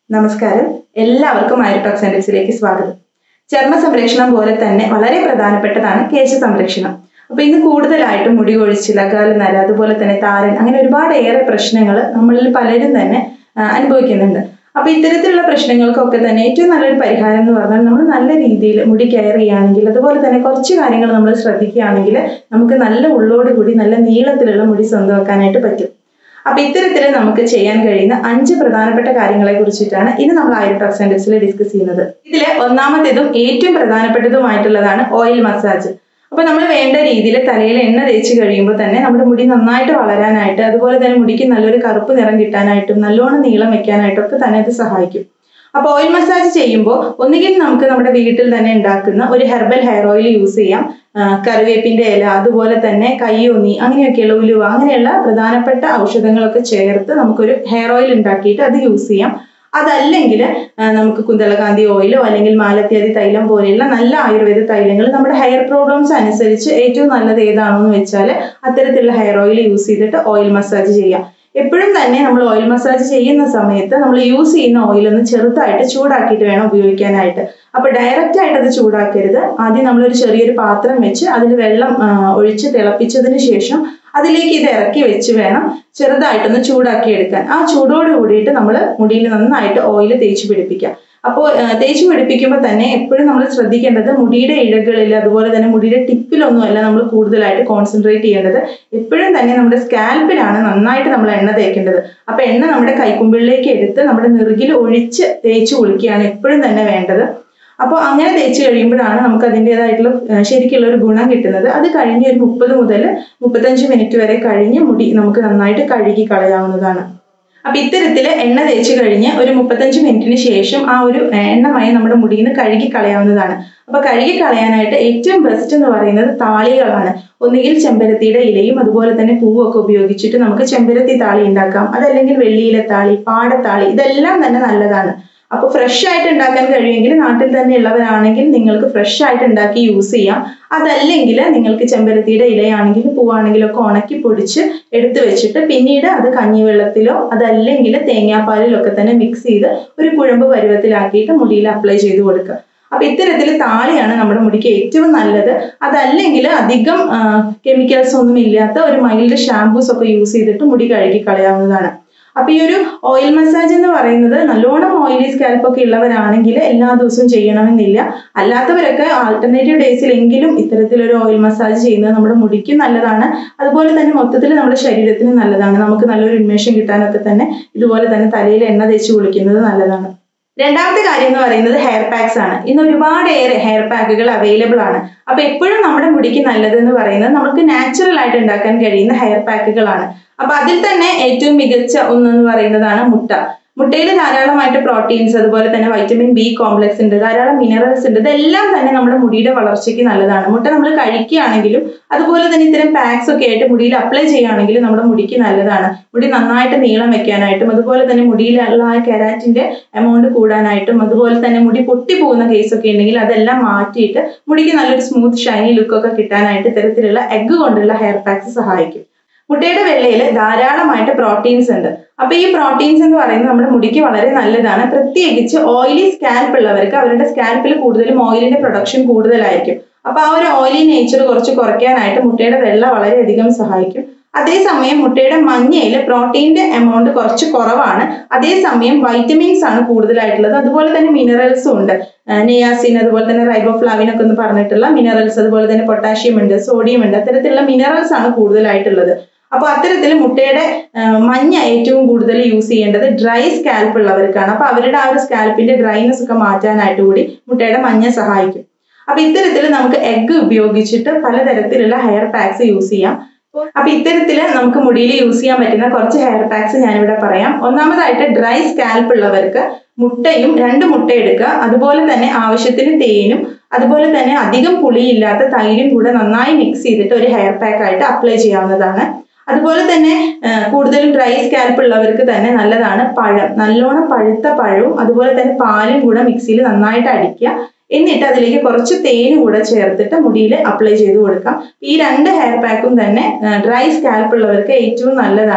നമസ്കാരം എല്ലാവർക്കും ഐറോടോക്സ് സെന്റൻസിലേക്ക് സ്വാഗതം ചർമ്മ സംരക്ഷണം പോലെ തന്നെ വളരെ പ്രധാനപ്പെട്ടതാണ് കേശ സംരക്ഷണം അപ്പൊ ഇന്ന് കൂടുതലായിട്ടും മുടി കൊഴിച്ചിൽ അകാല നര അതുപോലെ തന്നെ താരൻ അങ്ങനെ ഒരുപാട് ഏറെ പ്രശ്നങ്ങൾ നമ്മളിൽ പലരും തന്നെ ആ, അനുഭവിക്കുന്നുണ്ട് അപ്പൊ ഇത്തരത്തിലുള്ള പ്രശ്നങ്ങൾക്കൊക്കെ തന്നെ ഏറ്റവും നല്ലൊരു പരിഹാരം എന്ന് പറഞ്ഞാൽ നമ്മൾ നല്ല രീതിയിൽ മുടി കെയർ ചെയ്യുകയാണെങ്കിൽ അതുപോലെ തന്നെ കുറച്ച് കാര്യങ്ങൾ നമ്മൾ ശ്രദ്ധിക്കുകയാണെങ്കിൽ നമുക്ക് നല്ല ഉള്ളോട് കൂടി നല്ല നീളത്തിലുള്ള മുടി സ്വന്തമാക്കാനായിട്ട് പറ്റും അപ്പൊ ഇത്തരത്തിൽ നമുക്ക് ചെയ്യാൻ കഴിയുന്ന അഞ്ച് പ്രധാനപ്പെട്ട കാര്യങ്ങളെ കുറിച്ചിട്ടാണ് ഇന്ന് നമ്മൾ ആയിരട്ടോക്സ് സെന്റൻസിൽ ഡിസ്കസ് ചെയ്യുന്നത് ഇതിലെ ഒന്നാമത്തേതും ഏറ്റവും പ്രധാനപ്പെട്ടതുമായിട്ടുള്ളതാണ് ഓയിൽ മസാജ് അപ്പൊ നമ്മൾ വേണ്ട രീതിയിൽ തലയിൽ എണ്ണ തേച്ച് കഴിയുമ്പോൾ തന്നെ നമ്മുടെ മുടി നന്നായിട്ട് വളരാനായിട്ട് അതുപോലെ തന്നെ മുടിക്ക് നല്ലൊരു കറുപ്പ് നിറം കിട്ടാനായിട്ടും നല്ലോണം നീളം വെക്കാനായിട്ടും ഒക്കെ തന്നെ ഇത് സഹായിക്കും അപ്പൊ ഓയിൽ മസാജ് ചെയ്യുമ്പോൾ ഒന്നുകിൽ നമുക്ക് നമ്മുടെ വീട്ടിൽ തന്നെ ഉണ്ടാക്കുന്ന ഒരു ഹെർബൽ ഹെയർ ഓയിൽ യൂസ് ചെയ്യാം ആ, കറിവേപ്പിന്റെ ഇല അതുപോലെ തന്നെ കയ്യോന്നി അങ്ങനെയൊക്കെയുള്ള ഉലുവ അങ്ങനെയുള്ള പ്രധാനപ്പെട്ട ഔഷധങ്ങളൊക്കെ ചേർത്ത് നമുക്കൊരു ഹെയർ ഓയിൽ ഉണ്ടാക്കിയിട്ട് അത് യൂസ് ചെയ്യാം അതല്ലെങ്കിൽ നമുക്ക് കുന്തളകാന്തി ഓയിലോ അല്ലെങ്കിൽ മാലത്യാദി തൈലം പോലെയുള്ള നല്ല ആയുർവേദ തൈലങ്ങൾ നമ്മുടെ ഹെയർ പ്രോബ്ലംസ് അനുസരിച്ച് ഏറ്റവും നല്ലത് ഏതാണെന്ന് വെച്ചാൽ അത്തരത്തിലുള്ള ഹെയർ ഓയിൽ യൂസ് ചെയ്തിട്ട് ഓയിൽ മസാജ് ചെയ്യാം എപ്പോഴും തന്നെ നമ്മൾ ഓയിൽ മസാജ് ചെയ്യുന്ന സമയത്ത് നമ്മൾ യൂസ് ചെയ്യുന്ന ഓയിൽ ഒന്ന് ചെറുതായിട്ട് ചൂടാക്കിയിട്ട് വേണം ഉപയോഗിക്കാനായിട്ട് അപ്പൊ ഡയറക്റ്റ് ആയിട്ട് അത് ചൂടാക്കരുത് ആദ്യം നമ്മളൊരു ചെറിയൊരു പാത്രം വെച്ച് അതിൽ വെള്ളം ആ, ഒഴിച്ച് തിളപ്പിച്ചതിന് ശേഷം അതിലേക്ക് ഇത് ഇറക്കി വെച്ച് വേണം ചെറുതായിട്ടൊന്ന് ചൂടാക്കി എടുക്കാൻ ആ ചൂടോട് കൂടിയിട്ട് നമ്മൾ മുടിയിൽ നന്നായിട്ട് ഓയിൽ തേച്ച് പിടിപ്പിക്കാം അപ്പോൾ തേച്ച് പിടിപ്പിക്കുമ്പോൾ തന്നെ എപ്പോഴും നമ്മൾ ശ്രദ്ധിക്കേണ്ടത് മുടിയുടെ ഇഴകളിൽ അതുപോലെ തന്നെ മുടിയുടെ ടിപ്പിലൊന്നും അല്ല നമ്മൾ കൂടുതലായിട്ട് കോൺസെൻട്രേറ്റ് ചെയ്യേണ്ടത് എപ്പോഴും തന്നെ നമ്മുടെ സ്കാൽപ്പിലാണ് നന്നായിട്ട് നമ്മൾ എണ്ണ തേക്കേണ്ടത് അപ്പൊ എണ്ണ നമ്മുടെ കൈക്കുമ്പിളിലേക്ക് എടുത്ത് നമ്മുടെ നെറുകിൽ ഒഴിച്ച് തേച്ച് കുളിക്കുകയാണ് എപ്പോഴും തന്നെ വേണ്ടത് അപ്പോൾ അങ്ങനെ തേച്ച് കഴിയുമ്പോഴാണ് നമുക്ക് അതിൻ്റെതായിട്ടുള്ള ശരിക്കുള്ള ഒരു ഗുണം കിട്ടുന്നത് അത് കഴിഞ്ഞ് ഒരു മുപ്പത് മുതൽ മുപ്പത്തഞ്ച് മിനിറ്റ് വരെ കഴിഞ്ഞ് മുടി നമുക്ക് നന്നായിട്ട് കഴുകി കളയാവുന്നതാണ് അപ്പൊ ഇത്തരത്തിൽ എണ്ണ തേച്ച് കഴിഞ്ഞ് ഒരു മുപ്പത്തഞ്ച് മിനിറ്റിന് ശേഷം ആ ഒരു എണ്ണമയം നമ്മുടെ മുടിയിൽ നിന്ന് കഴുകി കളയാവുന്നതാണ് അപ്പൊ കഴുകി കളയാനായിട്ട് ഏറ്റവും ബെസ്റ്റ് എന്ന് പറയുന്നത് താളികളാണ് ഒന്നുകിൽ ചെമ്പരത്തിയുടെ ഇലയും അതുപോലെ തന്നെ പൂവൊക്കെ ഉപയോഗിച്ചിട്ട് നമുക്ക് ചെമ്പരത്തി താളി ഉണ്ടാക്കാം അതല്ലെങ്കിൽ വെള്ളിയില താളി പാടത്താളി ഇതെല്ലാം തന്നെ നല്ലതാണ് അപ്പൊ ഫ്രഷ് ആയിട്ട് ഉണ്ടാക്കാൻ കഴിയുമെങ്കിൽ നാട്ടിൽ തന്നെ ഉള്ളവരാണെങ്കിൽ നിങ്ങൾക്ക് ഫ്രഷ് ആയിട്ട് ഉണ്ടാക്കി യൂസ് ചെയ്യാം അതല്ലെങ്കിൽ നിങ്ങൾക്ക് ചെമ്പരത്തിയുടെ ഇലയാണെങ്കിലും പൂവാണെങ്കിലും ഒക്കെ ഉണക്കി പൊടിച്ച് എടുത്തു വെച്ചിട്ട് പിന്നീട് അത് കഞ്ഞിവെള്ളത്തിലോ അതല്ലെങ്കിൽ തേങ്ങാപ്പാലിലോ ഒക്കെ തന്നെ മിക്സ് ചെയ്ത് ഒരു കുഴമ്പ് പരുവത്തിലാക്കിയിട്ട് മുടിയിൽ അപ്ലൈ ചെയ്ത് കൊടുക്കുക അപ്പൊ ഇത്തരത്തിൽ താളിയാണ് നമ്മുടെ മുടിക്ക് ഏറ്റവും നല്ലത് അതല്ലെങ്കിൽ അധികം കെമിക്കൽസ് ഒന്നും ഇല്ലാത്ത ഒരു മൈൽഡ് ഷാംപൂസ് ഒക്കെ യൂസ് ചെയ്തിട്ട് മുടി കഴുകി കളയാവുന്നതാണ് അപ്പൊ ഈ ഒരു ഓയിൽ മസാജ് എന്ന് പറയുന്നത് നല്ലോണം ഓയിലി സ്കാൽപ്പ് ഒക്കെ ഉള്ളവരാണെങ്കിൽ എല്ലാ ദിവസവും ചെയ്യണമെന്നില്ല അല്ലാത്തവരൊക്കെ ആൾട്ടർനേറ്റീവ് ഡേയ്സിലെങ്കിലും ഇത്തരത്തിലൊരു ഓയിൽ മസാജ് ചെയ്യുന്നത് നമ്മുടെ മുടിക്ക് നല്ലതാണ് അതുപോലെ തന്നെ മൊത്തത്തിൽ നമ്മുടെ ശരീരത്തിന് നല്ലതാണ് നമുക്ക് നല്ലൊരു ഉന്മേഷം കിട്ടാനൊക്കെ തന്നെ ഇതുപോലെ തന്നെ തലയിൽ എണ്ണ തേച്ച് കുളിക്കുന്നത് നല്ലതാണ് രണ്ടാമത്തെ കാര്യം എന്ന് പറയുന്നത് ഹെയർ പാക്സ് ആണ് ഇന്ന് ഒരുപാട് ഏറെ ഹെയർ പാക്കുകൾ അവൈലബിൾ ആണ് അപ്പൊ എപ്പോഴും നമ്മുടെ മുടിക്ക് നല്ലത് എന്ന് പറയുന്നത് നമുക്ക് നാച്ചുറൽ ആയിട്ട് ഉണ്ടാക്കാൻ കഴിയുന്ന ഹെയർ പാക്കുകളാണ് അപ്പൊ അതിൽ തന്നെ ഏറ്റവും മികച്ച ഒന്നെന്ന് പറയുന്നതാണ് മുട്ട മുട്ടയിൽ ധാരാളമായിട്ട് പ്രോട്ടീൻസ് അതുപോലെ തന്നെ വൈറ്റമിൻ ബി കോംപ്ലക്സ് ഉണ്ട് ധാരാളം മിനറൽസ് ഉണ്ട് ഇതെല്ലാം തന്നെ നമ്മുടെ മുടിയുടെ വളർച്ചയ്ക്ക് നല്ലതാണ് മുട്ട നമ്മൾ കഴിക്കുകയാണെങ്കിലും അതുപോലെ തന്നെ ഇത്തരം പാക്സ് ഒക്കെ ആയിട്ട് മുടിയിൽ അപ്ലൈ ചെയ്യുകയാണെങ്കിലും നമ്മുടെ മുടിക്ക് നല്ലതാണ് മുടി നന്നായിട്ട് നീളം വെക്കാനായിട്ടും അതുപോലെ തന്നെ മുടിയിലുള്ള ആ കെരാറ്റിന്റെ എമൗണ്ട് കൂടാനായിട്ടും അതുപോലെ തന്നെ മുടി പൊട്ടിപ്പോകുന്ന കേസൊക്കെ ഉണ്ടെങ്കിൽ അതെല്ലാം മാറ്റിയിട്ട് മുടിക്ക് നല്ലൊരു സ്മൂത്ത് ഷൈനി ലുക്കൊക്കെ കിട്ടാനായിട്ട് ഇത്തരത്തിലുള്ള എഗ്ഗ് കൊണ്ടുള്ള ഹെയർ പാക്സ് സഹായിക്കും മുട്ടയുടെ വെള്ളയിൽ ധാരാളമായിട്ട് പ്രോട്ടീൻസ് ഉണ്ട് അപ്പൊ ഈ പ്രോട്ടീൻസ് എന്ന് പറയുന്നത് നമ്മുടെ മുടിക്ക് വളരെ നല്ലതാണ് പ്രത്യേകിച്ച് ഓയിലി സ്കാൽപ്പ് ഉള്ളവർക്ക് അവരുടെ സ്കാൽപ്പിൽ കൂടുതലും ഓയിലിന്റെ പ്രൊഡക്ഷൻ കൂടുതലായിരിക്കും അപ്പൊ ആ ഒരു ഓയിലി നേച്ചർ കുറച്ച് കുറയ്ക്കാനായിട്ട് മുട്ടയുടെ വെള്ള വളരെയധികം സഹായിക്കും അതേസമയം മുട്ടയുടെ മഞ്ഞയിൽ പ്രോട്ടീന്റെ എമൗണ്ട് കുറച്ച് കുറവാണ് അതേസമയം വൈറ്റമിൻസ് ആണ് കൂടുതലായിട്ടുള്ളത് അതുപോലെ തന്നെ മിനറൽസും ഉണ്ട് നിയാസിൻ അതുപോലെ തന്നെ റൈബോഫ്ലാവിൻ ഒക്കെ എന്ന് പറഞ്ഞിട്ടുള്ള മിനറൽസ് അതുപോലെ തന്നെ പൊട്ടാഷ്യം ഉണ്ട് സോഡിയം ഉണ്ട് അത്തരത്തിലുള്ള മിനറൽസ് ആണ് കൂടുതലായിട്ടുള്ളത് അപ്പോൾ അത്തരത്തിൽ മുട്ടയുടെ ആ, മഞ്ഞ ഏറ്റവും കൂടുതൽ യൂസ് ചെയ്യേണ്ടത് ഡ്രൈ സ്കാൽപ്പ് ഉള്ളവർക്കാണ് അപ്പൊ അവരുടെ ആ ഒരു സ്കാൽപ്പിന്റെ ഡ്രൈനെസ് ഒക്കെ മാറ്റാനായിട്ട് കൂടി മുട്ടയുടെ മഞ്ഞ സഹായിക്കും അപ്പൊ ഇത്തരത്തിൽ നമുക്ക് എഗ്ഗ് ഉപയോഗിച്ചിട്ട് പലതരത്തിലുള്ള ഹെയർ പാക്സ് യൂസ് ചെയ്യാം അപ്പൊ ഇത്തരത്തില് നമുക്ക് മുടിയിൽ യൂസ് ചെയ്യാൻ പറ്റുന്ന കുറച്ച് ഹെയർ പാക്സ് ഞാനിവിടെ പറയാം ഒന്നാമതായിട്ട് ഡ്രൈ സ്കാൽപ്പ് ഉള്ളവർക്ക് മുട്ടയും രണ്ട് മുട്ട എടുക്കുക അതുപോലെ തന്നെ ആവശ്യത്തിന് തേനും അതുപോലെ തന്നെ അധികം പുളിയില്ലാത്ത തൈരും കൂടെ നന്നായി മിക്സ് ചെയ്തിട്ട് ഒരു ഹെയർ പാക്ക് ആയിട്ട് അപ്ലൈ ചെയ്യാവുന്നതാണ് അതുപോലെ തന്നെ ആ, കൂടുതലും ഡ്രൈ സ്കാൽപ്പ് ഉള്ളവർക്ക് തന്നെ നല്ലതാണ് പഴം നല്ലോണം പഴുത്ത പഴവും അതുപോലെ തന്നെ പാലും കൂടെ മിക്സിയിൽ നന്നായിട്ട് അടിക്കുക എന്നിട്ട് അതിലേക്ക് കുറച്ച് തേനും കൂടെ ചേർത്തിട്ട് മുടിയിൽ അപ്ലൈ ചെയ്ത് കൊടുക്കാം ഈ രണ്ട് ഹെയർ പാക്കും തന്നെ ഡ്രൈ സ്കാൽപ്പ് ഉള്ളവർക്ക് ഏറ്റവും നല്ലതാണ്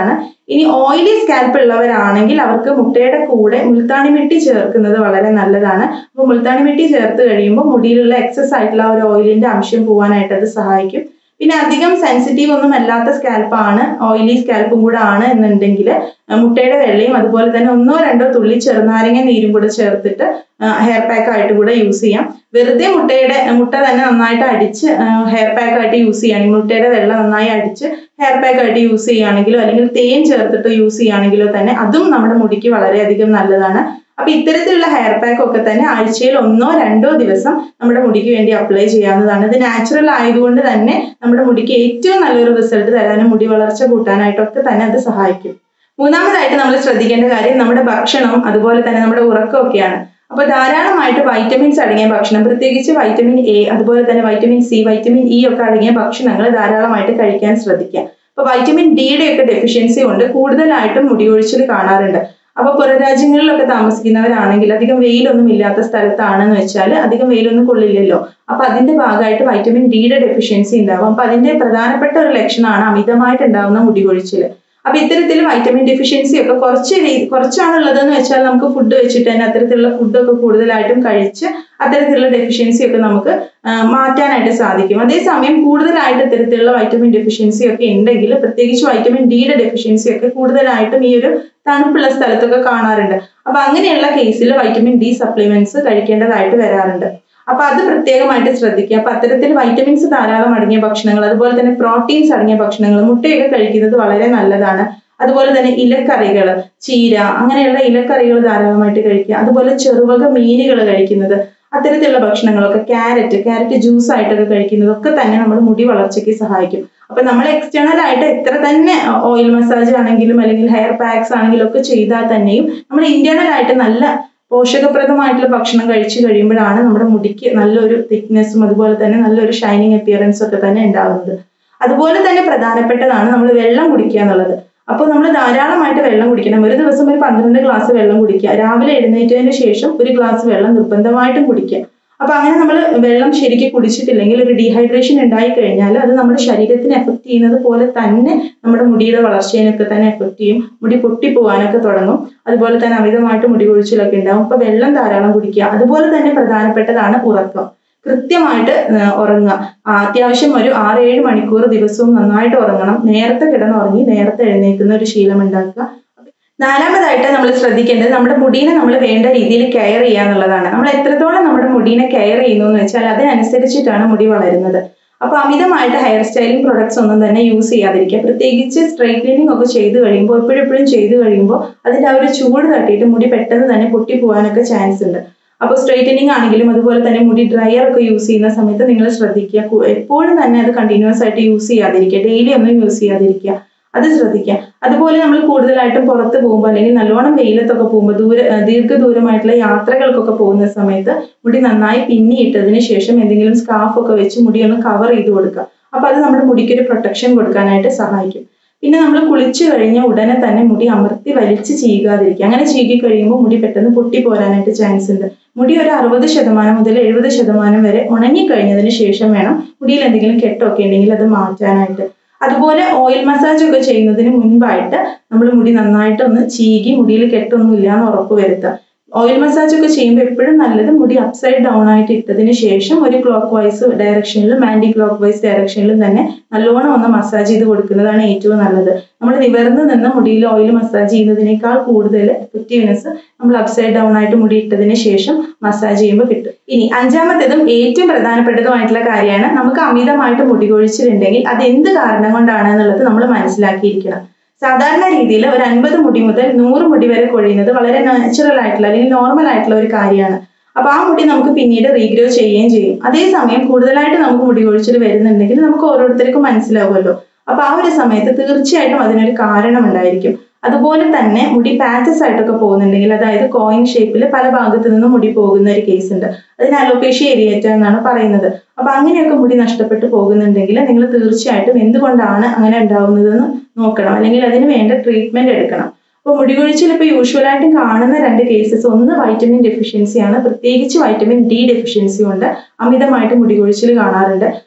ഇനി ഓയിലി സ്കാൽപ്പ് ഉള്ളവരാണെങ്കിൽ അവർക്ക് മുട്ടയുടെ കൂടെ മുൾത്താണി മിട്ടി ചേർക്കുന്നത് വളരെ നല്ലതാണ് അപ്പോൾ മുൾത്താണി മിട്ടി ചേർത്ത് കഴിയുമ്പോൾ മുടിയിലുള്ള എക്സസ് ആയിട്ടുള്ള ആ ഒരു ഓയിലിന്റെ അംശം പോകാനായിട്ട് അത് സഹായിക്കും പിന്നെ അധികം സെൻസിറ്റീവ് ഒന്നും അല്ലാത്ത സ്കാൽപ്പാണ് ഓയിലി സ്കാൽപ്പും കൂടെ ആണ് എന്നുണ്ടെങ്കിൽ മുട്ടയുടെ വെള്ളയും അതുപോലെ തന്നെ ഒന്നോ രണ്ടോ തുള്ളി ചെറുനാരങ്ങ നീരും കൂടെ ചേർത്തിട്ട് ഹെയർ പാക്ക് ആയിട്ട് കൂടെ യൂസ് ചെയ്യാം വെറുതെ മുട്ടയുടെ മുട്ട തന്നെ നന്നായിട്ട് അടിച്ച് ഹെയർ പാക്ക് ആയിട്ട് യൂസ് ചെയ്യുകയാണെങ്കിൽ മുട്ടയുടെ വെള്ള നന്നായി അടിച്ച് ഹെയർ പാക്ക് ആയിട്ട് യൂസ് ചെയ്യുകയാണെങ്കിലോ അല്ലെങ്കിൽ തേൻ ചേർത്തിട്ട് യൂസ് ചെയ്യുകയാണെങ്കിലോ തന്നെ അതും നമ്മുടെ മുടിക്ക് വളരെയധികം നല്ലതാണ് അപ്പൊ ഇത്തരത്തിലുള്ള ഹെയർ പാക്ക് ഒക്കെ തന്നെ ആഴ്ചയിൽ ഒന്നോ രണ്ടോ ദിവസം നമ്മുടെ മുടിക്ക് വേണ്ടി അപ്ലൈ ചെയ്യാവുന്നതാണ് ഇത് നാച്ചുറൽ ആയതുകൊണ്ട് തന്നെ നമ്മുടെ മുടിക്ക് ഏറ്റവും നല്ലൊരു റിസൾട്ട് തരാനും മുടി വളർച്ച കൂട്ടാനായിട്ടൊക്കെ തന്നെ അത് സഹായിക്കും മൂന്നാമതായിട്ട് നമ്മൾ ശ്രദ്ധിക്കേണ്ട കാര്യം നമ്മുടെ ഭക്ഷണം അതുപോലെ തന്നെ നമ്മുടെ ഉറക്കമൊക്കെയാണ് അപ്പൊ ധാരാളമായിട്ട് വൈറ്റമിൻസ് അടങ്ങിയ ഭക്ഷണം പ്രത്യേകിച്ച് വൈറ്റമിൻ എ അതുപോലെ തന്നെ വൈറ്റമിൻ സി വൈറ്റമിൻ ഇ ഒക്കെ അടങ്ങിയ ഭക്ഷണങ്ങൾ ധാരാളമായിട്ട് കഴിക്കാൻ ശ്രദ്ധിക്കുക അപ്പൊ വൈറ്റമിൻ ഡിയുടെ ഒക്കെ ഡെഫിഷ്യൻസി കൊണ്ട് കൂടുതലായിട്ടും മുടി കൊഴിച്ചിൽ കാണാറുണ്ട് അപ്പൊ പുറരാജ്യങ്ങളിലൊക്കെ താമസിക്കുന്നവരാണെങ്കിൽ അധികം വെയിലൊന്നും ഇല്ലാത്ത സ്ഥലത്താണെന്ന് വെച്ചാൽ അധികം വെയിലൊന്നും കൊള്ളില്ലല്ലോ അപ്പൊ അതിന്റെ ഭാഗമായിട്ട് വൈറ്റമിൻ ഡിയുടെ ഡെഫിഷ്യൻസി ഉണ്ടാവും അപ്പൊ അതിന്റെ പ്രധാനപ്പെട്ട ഒരു ലക്ഷണമാണ് അമിതമായിട്ട് ഉണ്ടാകുന്ന മുടി കൊഴിച്ചിൽ അപ്പൊ ഇത്തരത്തിൽ വൈറ്റമിൻ ഡെഫിഷ്യൻസി ഒക്കെ കുറച്ച് രീതി കുറച്ചാണ് ഉള്ളതെന്ന് വെച്ചാൽ നമുക്ക് ഫുഡ് വെച്ചിട്ട് തന്നെ അത്തരത്തിലുള്ള ഫുഡൊക്കെ കൂടുതലായിട്ടും കഴിച്ച് അത്തരത്തിലുള്ള ഡെഫിഷ്യൻസി ഒക്കെ നമുക്ക് മാറ്റാനായിട്ട് സാധിക്കും അതേസമയം കൂടുതലായിട്ട് ഇത്തരത്തിലുള്ള വൈറ്റമിൻ ഡെഫിഷ്യൻസി ഒക്കെ ഉണ്ടെങ്കിൽ പ്രത്യേകിച്ച് വൈറ്റമിൻ ഡിയുടെ ഡെഫിഷ്യൻസി ഒക്കെ കൂടുതലായിട്ടും ഈ ഒരു തണുപ്പുള്ള സ്ഥലത്തൊക്കെ കാണാറുണ്ട് അപ്പൊ അങ്ങനെയുള്ള കേസിൽ വൈറ്റമിൻ ഡി സപ്ലിമെന്റ്സ് കഴിക്കേണ്ടതായിട്ട് വരാറുണ്ട് അപ്പൊ അത് പ്രത്യേകമായിട്ട് ശ്രദ്ധിക്കുക അപ്പൊ അത്തരത്തിൽ വൈറ്റമിൻസ് ധാരാളം അടങ്ങിയ ഭക്ഷണങ്ങൾ അതുപോലെ തന്നെ പ്രോട്ടീൻസ് അടങ്ങിയ ഭക്ഷണങ്ങൾ മുട്ടയൊക്കെ കഴിക്കുന്നത് വളരെ നല്ലതാണ് അതുപോലെ തന്നെ ഇലക്കറികൾ ചീര അങ്ങനെയുള്ള ഇലക്കറികൾ ധാരാളമായിട്ട് കഴിക്കുക അതുപോലെ ചെറുവക മീനുകൾ കഴിക്കുന്നത് അത്തരത്തിലുള്ള ഭക്ഷണങ്ങളൊക്കെ ക്യാരറ്റ് ക്യാരറ്റ് ജ്യൂസ് ആയിട്ടൊക്കെ കഴിക്കുന്നതൊക്കെ തന്നെ നമ്മുടെ മുടി വളർച്ചയ്ക്ക് സഹായിക്കും അപ്പൊ നമ്മൾ എക്സ്റ്റേണൽ ആയിട്ട് എത്ര തന്നെ ഓയിൽ മസാജ് ആണെങ്കിലും അല്ലെങ്കിൽ ഹെയർ പാക്സ് ആണെങ്കിലും ഒക്കെ ചെയ്താൽ തന്നെയും നമ്മൾ ഇന്റേണൽ ആയിട്ട് നല്ല പോഷകപ്രദമായിട്ടുള്ള ഭക്ഷണം കഴിച്ചു കഴിയുമ്പോഴാണ് നമ്മുടെ മുടിക്ക് നല്ലൊരു തിക്നെസ്സും അതുപോലെ തന്നെ നല്ലൊരു ഷൈനിങ് അപ്പിയറൻസും ഒക്കെ തന്നെ ഉണ്ടാകുന്നത് അതുപോലെ തന്നെ പ്രധാനപ്പെട്ടതാണ് നമ്മൾ വെള്ളം കുടിക്കുക എന്നുള്ളത് അപ്പോൾ നമ്മൾ ധാരാളമായിട്ട് വെള്ളം കുടിക്കണം ഒരു ദിവസം ഒരു പന്ത്രണ്ട് ഗ്ലാസ് വെള്ളം കുടിക്കുക രാവിലെ എഴുന്നേറ്റതിന് ശേഷം ഒരു ഗ്ലാസ് വെള്ളം നിർബന്ധമായിട്ടും കുടിക്കുക അപ്പൊ അങ്ങനെ നമ്മൾ വെള്ളം ശരിക്കും കുടിച്ചിട്ടില്ലെങ്കിൽ ഒരു ഡീഹൈഡ്രേഷൻ ഉണ്ടായി കഴിഞ്ഞാൽ അത് നമ്മുടെ ശരീരത്തിന് എഫക്ട് ചെയ്യുന്നത് പോലെ തന്നെ നമ്മുടെ മുടിയുടെ വളർച്ചേനൊക്കെ തന്നെ എഫക്ട് ചെയ്യും മുടി പൊട്ടിപ്പോവാനൊക്കെ തുടങ്ങും അതുപോലെ തന്നെ അമിതമായിട്ട് മുടി കൊഴിച്ചിലൊക്കെ ഉണ്ടാവും അപ്പൊ വെള്ളം ധാരാളം കുടിക്കുക അതുപോലെ തന്നെ പ്രധാനപ്പെട്ടതാണ് ഉറക്കം കൃത്യമായിട്ട് ഉറങ്ങുക അത്യാവശ്യം ഒരു ആറ് ഏഴ് മണിക്കൂർ ദിവസവും നന്നായിട്ട് ഉറങ്ങണം നേരത്തെ കിടന്നുറങ്ങി നേരത്തെ എഴുന്നേൽക്കുന്ന ഒരു ശീലം ഉണ്ടാക്കുക നാലാമതായിട്ട് നമ്മൾ ശ്രദ്ധിക്കേണ്ടത് നമ്മുടെ മുടീനെ നമ്മൾ വേണ്ട രീതിയിൽ കെയർ ചെയ്യുക എന്നുള്ളതാണ് നമ്മൾ എത്രത്തോളം നമ്മുടെ മുടീനെ കെയർ ചെയ്യുന്നു എന്ന് വെച്ചാൽ അതിനനുസരിച്ചിട്ടാണ് മുടി വളരുന്നത് അപ്പൊ അമിതമായിട്ട് ഹെയർ സ്റ്റൈലിംഗ് പ്രൊഡക്ട്സ് ഒന്നും തന്നെ യൂസ് ചെയ്യാതിരിക്കുക പ്രത്യേകിച്ച് സ്ട്രൈറ്റ്നിങ് ഒക്കെ ചെയ്ത് കഴിയുമ്പോൾ എപ്പോഴെപ്പോഴും ചെയ്ത് കഴിയുമ്പോൾ അതിന്റെ ആ ഒരു ചൂട് തട്ടിയിട്ട് മുടി പെട്ടെന്ന് തന്നെ പൊട്ടിപ്പോവാനൊക്കെ ചാൻസ് ഉണ്ട് അപ്പോൾ സ്ട്രൈറ്റനിങ് ആണെങ്കിലും അതുപോലെ തന്നെ മുടി ഡ്രയർ ഒക്കെ യൂസ് ചെയ്യുന്ന സമയത്ത് നിങ്ങൾ ശ്രദ്ധിക്കുക എപ്പോഴും തന്നെ അത് കണ്ടിന്യൂസ് ആയിട്ട് യൂസ് ചെയ്യാതിരിക്കുക ഡെയിലി ഒന്നും യൂസ് ചെയ്യാതിരിക്കുക അത് ശ്രദ്ധിക്കുക അതുപോലെ നമ്മൾ കൂടുതലായിട്ടും പുറത്ത് പോകുമ്പോൾ അല്ലെങ്കിൽ നല്ലോണം വെയിലത്തൊക്കെ പോകുമ്പോൾ ദൂര ദീർഘദൂരമായിട്ടുള്ള യാത്രകൾക്കൊക്കെ പോകുന്ന സമയത്ത് മുടി നന്നായി പിന്നിയിട്ടതിന് ശേഷം എന്തെങ്കിലും സ്കാർഫ് ഒക്കെ വെച്ച് മുടി ഒന്ന് കവർ ചെയ്ത് കൊടുക്കുക അപ്പൊ അത് നമ്മുടെ മുടിക്ക് ഒരു പ്രൊട്ടക്ഷൻ കൊടുക്കാനായിട്ട് സഹായിക്കും പിന്നെ നമ്മൾ കുളിച്ചു കഴിഞ്ഞ ഉടനെ തന്നെ മുടി അമർത്തി വലിച്ച് ചീകാതിരിക്കുക അങ്ങനെ ചീകി കഴിയുമ്പോൾ മുടി പെട്ടെന്ന് പൊട്ടി പോരാനായിട്ട് ചാൻസ് ഉണ്ട് മുടി ഒരു അറുപത് ശതമാനം മുതൽ എഴുപത് ശതമാനം വരെ ഉണങ്ങി കഴിഞ്ഞതിന് ശേഷം വേണം മുടിയിൽ എന്തെങ്കിലും കെട്ടൊക്കെ ഉണ്ടെങ്കിൽ അത് മാറ്റാനായിട്ട് അതുപോലെ ഓയിൽ മസാജ് ഒക്കെ ചെയ്യുന്നതിന് മുൻപായിട്ട് നമ്മൾ മുടി നന്നായിട്ട് ഒന്ന് ചീകി മുടിയിൽ കെട്ടൊന്നും ഇല്ല എന്ന് ഉറപ്പ് വരുത്തുക ഓയിൽ മസാജ് ഒക്കെ ചെയ്യുമ്പോൾ എപ്പോഴും നല്ലത് മുടി അപ്സൈഡ് ഡൗൺ ആയിട്ട് ഇട്ടതിന് ശേഷം ഒരു ക്ലോക്ക് വൈസ് ഡയറക്ഷനിലും ആന്റി ക്ലോക്ക് വൈസ് ഡയറക്ഷനിലും തന്നെ നല്ലോണം ഒന്ന് മസാജ് ചെയ്ത് കൊടുക്കുന്നതാണ് ഏറ്റവും നല്ലത് നമ്മൾ നിവർന്ന് നിന്ന് മുടിയിൽ ഓയിൽ മസാജ് ചെയ്യുന്നതിനേക്കാൾ കൂടുതൽ എഫക്റ്റീവ്നെസ് നമ്മൾ അപ്സൈഡ് ഡൗൺ ആയിട്ട് മുടി ഇട്ടതിന് ശേഷം മസാജ് ചെയ്യുമ്പോൾ കിട്ടും ഇനി അഞ്ചാമത്തേതും ഏറ്റവും പ്രധാനപ്പെട്ടതുമായിട്ടുള്ള കാര്യമാണ് നമുക്ക് അമിതമായിട്ട് മുടി കൊഴിച്ചിലുണ്ടെങ്കിൽ അത് എന്ത് കാരണം കൊണ്ടാണ് എന്നുള്ളത് നമ്മൾ മനസ്സിലാക്കിയിരിക്കണം സാധാരണ രീതിയിൽ ഒരു അൻപത് മുടി മുതൽ നൂറ് മുടി വരെ കൊഴിയുന്നത് വളരെ നാച്ചുറൽ ആയിട്ടുള്ള അല്ലെങ്കിൽ നോർമൽ ആയിട്ടുള്ള ഒരു കാര്യമാണ് അപ്പൊ ആ മുടി നമുക്ക് പിന്നീട് റീഗ്രോ ചെയ്യുകയും ചെയ്യും അതേസമയം കൂടുതലായിട്ട് നമുക്ക് മുടി കൊഴിച്ചിൽ വരുന്നുണ്ടെങ്കിൽ നമുക്ക് ഓരോരുത്തർക്കും മനസ്സിലാവുമല്ലോ അപ്പൊ ആ ഒരു സമയത്ത് തീർച്ചയായിട്ടും അതിനൊരു കാരണം ഉണ്ടായിരിക്കും അതുപോലെ തന്നെ മുടി പാച്ചസ് ആയിട്ടൊക്കെ പോകുന്നുണ്ടെങ്കിൽ അതായത് കോയിൻ ഷേപ്പിൽ പല ഭാഗത്തു നിന്നും മുടി പോകുന്ന ഒരു കേസ് ഉണ്ട് അതിന് അലോപേഷ്യ ഏരിയേറ്റ എന്നാണ് പറയുന്നത് അപ്പൊ അങ്ങനെയൊക്കെ മുടി നഷ്ടപ്പെട്ടു പോകുന്നുണ്ടെങ്കിൽ നിങ്ങൾ തീർച്ചയായിട്ടും എന്തുകൊണ്ടാണ് അങ്ങനെ ഉണ്ടാവുന്നതെന്ന് നോക്കണം അല്ലെങ്കിൽ അതിന് വേണ്ട ട്രീറ്റ്മെന്റ് എടുക്കണം അപ്പോൾ മുടി കൊഴിച്ചിൽ ഇപ്പോൾ യൂഷ്വലായിട്ടും കാണുന്ന രണ്ട് കേസസ് ഒന്ന് വൈറ്റമിൻ ഡെഫിഷ്യൻസി ആണ് പ്രത്യേകിച്ച് വൈറ്റമിൻ ഡി ഡെഫിഷ്യൻസി കൊണ്ട് അമിതമായിട്ട് മുടി കൊഴിച്ചിൽ കാണാറുണ്ട്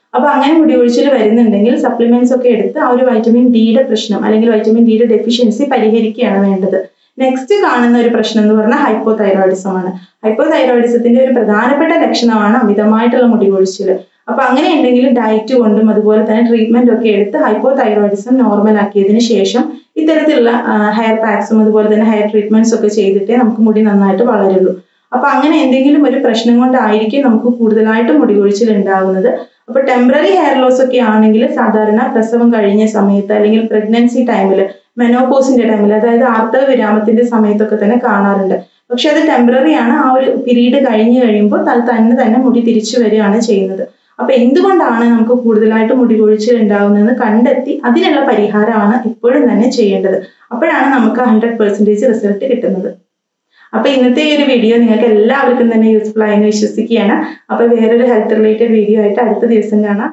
അപ്പൊ അങ്ങനെ മുടി കൊഴിച്ചിൽ വരുന്നുണ്ടെങ്കിൽ സപ്ലിമെന്റ്സ് ഒക്കെ എടുത്ത് ആ ഒരു വൈറ്റമിൻ ഡിയുടെ പ്രശ്നം അല്ലെങ്കിൽ വൈറ്റമിൻ ഡിയുടെ ഡെഫിഷ്യൻസി പരിഹരിക്കുകയാണ് വേണ്ടത് നെക്സ്റ്റ് കാണുന്ന ഒരു പ്രശ്നം എന്ന് പറഞ്ഞാൽ ഹൈപ്പോ തൈറോയിഡിസം ആണ് ഹൈപ്പോ തൈറോയിഡിസത്തിന്റെ ഒരു പ്രധാനപ്പെട്ട ലക്ഷണമാണ് അമിതമായിട്ടുള്ള മുടി കൊഴിച്ചിൽ അപ്പൊ അങ്ങനെ ഉണ്ടെങ്കിൽ ഡയറ്റ് കൊണ്ടും അതുപോലെ തന്നെ ട്രീറ്റ്മെന്റ് ഒക്കെ എടുത്ത് ഹൈപ്പോ തൈറോയിഡിസം നോർമൽ ആക്കിയതിന് ശേഷം ഇത്തരത്തിലുള്ള ഹെയർ പാക്സും അതുപോലെ തന്നെ ഹെയർ ട്രീറ്റ്മെന്റ്സ് ഒക്കെ ചെയ്തിട്ടേ നമുക്ക് മുടി നന്നായിട്ട് വളരുള്ളൂ അപ്പൊ അങ്ങനെ എന്തെങ്കിലും ഒരു പ്രശ്നം കൊണ്ടായിരിക്കും നമുക്ക് കൂടുതലായിട്ട് മുടി കൊഴിച്ചിൽ ഉണ്ടാകുന്നത് അപ്പൊ ടെമ്പററി ഹെയർ ലോസ് ഒക്കെ ആണെങ്കിൽ സാധാരണ പ്രസവം കഴിഞ്ഞ സമയത്ത് അല്ലെങ്കിൽ പ്രഗ്നൻസി ടൈമിൽ മെനോപോസിന്റെ ടൈമിൽ അതായത് ആർത്തവ വിരാമത്തിന്റെ സമയത്തൊക്കെ തന്നെ കാണാറുണ്ട് പക്ഷെ അത് ടെമ്പററി ആണ് ആ ഒരു പീരീഡ് കഴിഞ്ഞു കഴിയുമ്പോൾ അത് തന്നെ തന്നെ മുടി തിരിച്ചു വരികയാണ് ചെയ്യുന്നത് അപ്പൊ എന്തുകൊണ്ടാണ് നമുക്ക് കൂടുതലായിട്ട് മുടി കൊഴിച്ചിൽ ഉണ്ടാകുന്നതെന്ന് കണ്ടെത്തി അതിനുള്ള പരിഹാരമാണ് എപ്പോഴും തന്നെ ചെയ്യേണ്ടത് അപ്പോഴാണ് നമുക്ക് ഹൺഡ്രഡ് പെർസെൻറ്റേജ് റിസൾട്ട് കിട്ടുന്നത് അപ്പൊ ഇന്നത്തെ ഈ ഒരു വീഡിയോ നിങ്ങൾക്ക് എല്ലാവർക്കും തന്നെ യൂസ്ഫുൾ ആയെന്ന് വിശ്വസിക്കുകയാണ് അപ്പൊ വേറൊരു ഹെൽത്ത് റിലേറ്റഡ് വീഡിയോ ആയിട്ട് അടുത്ത ദിവസം കാണാം